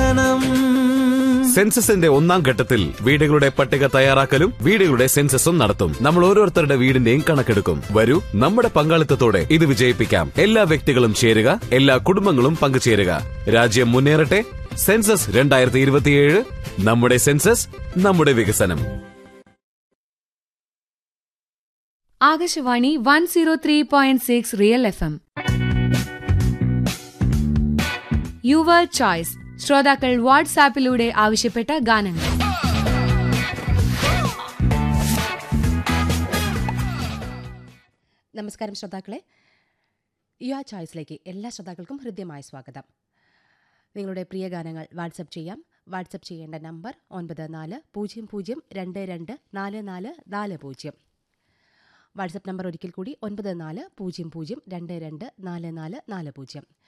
വികസനം സെൻസസിന്റെ ഒന്നാം ഘട്ടത്തിൽ വീടുകളുടെ പട്ടിക തയ്യാറാക്കലും വീടുകളുടെ സെൻസസും നടത്തും നമ്മൾ ഓരോരുത്തരുടെ വീടിന്റെയും കണക്കെടുക്കും വരൂ നമ്മുടെ പങ്കാളിത്തത്തോടെ ഇത് വിജയിപ്പിക്കാം എല്ലാ വ്യക്തികളും ചേരുക എല്ലാ കുടുംബങ്ങളും പങ്കുചേരുക രാജ്യം മുന്നേറട്ടെ സെൻസസ് രണ്ടായിരത്തി ഇരുപത്തിയേഴ് നമ്മുടെ സെൻസസ് നമ്മുടെ വികസനം Akashvani one zero three point six real F M your choice ശ്രോതാക്കൾ വാട്സാപ്പിലൂടെ ആവശ്യപ്പെട്ട ഗാനങ്ങൾ നമസ്കാരം ശ്രോതാക്കളെ യു ആ ചോയ്സിലേക്ക് എല്ലാ ശ്രോതാക്കൾക്കും ഹൃദ്യമായ സ്വാഗതം നിങ്ങളുടെ പ്രിയ ഗാനങ്ങൾ വാട്സപ്പ് ചെയ്യാം വാട്സപ്പ് ചെയ്യേണ്ട നമ്പർ ഒൻപത് നാല് പൂജ്യം പൂജ്യം രണ്ട് രണ്ട് നാല് നാല് നാല് പൂജ്യം വാട്സപ്പ് നമ്പർ ഒരിക്കൽ കൂടി ഒൻപത് നാല് പൂജ്യം പൂജ്യം രണ്ട് രണ്ട് നാല് നാല് നാല് പൂജ്യം